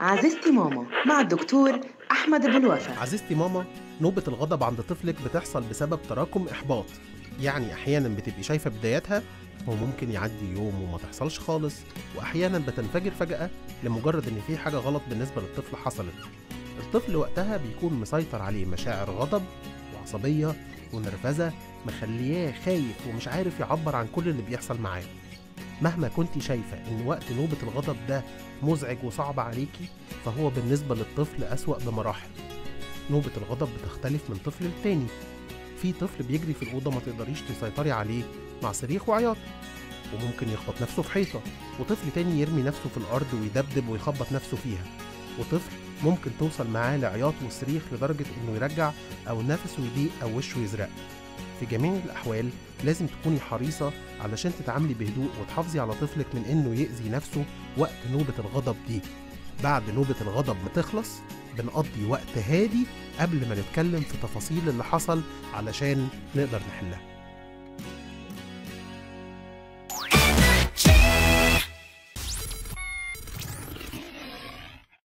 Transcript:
عزيزتي ماما مع الدكتور أحمد أبو الوفا عزيزتي ماما نوبة الغضب عند طفلك بتحصل بسبب تراكم إحباط يعني أحيانا بتبقي شايفة بداياتها وممكن يعدي يوم وما تحصلش خالص وأحيانا بتنفجر فجأة لمجرد إن في حاجة غلط بالنسبة للطفل حصلت الطفل وقتها بيكون مسيطر عليه مشاعر غضب وعصبية ونرفزة مخلياه خايف ومش عارف يعبر عن كل اللي بيحصل معاه مهما كنت شايفة إن وقت نوبة الغضب ده مزعج وصعب عليكي فهو بالنسبة للطفل أسوأ بمراحل نوبة الغضب بتختلف من طفل للتاني في طفل بيجري في الأوضة ما تقدريش تسيطري عليه مع صريخ وعياط وممكن يخبط نفسه في حيطة وطفل تاني يرمي نفسه في الأرض ويدبدب ويخبط نفسه فيها وطفل ممكن توصل معاه لعياط وصريخ لدرجة إنه يرجع أو نفسه يضيق أو وشه يزرق في جميع الأحوال لازم تكوني حريصة علشان تتعاملي بهدوء وتحافظي على طفلك من إنه يأذي نفسه وقت نوبة الغضب دي بعد نوبة الغضب ما تخلص بنقضي وقت هادي قبل ما نتكلم في تفاصيل اللي حصل علشان نقدر نحلها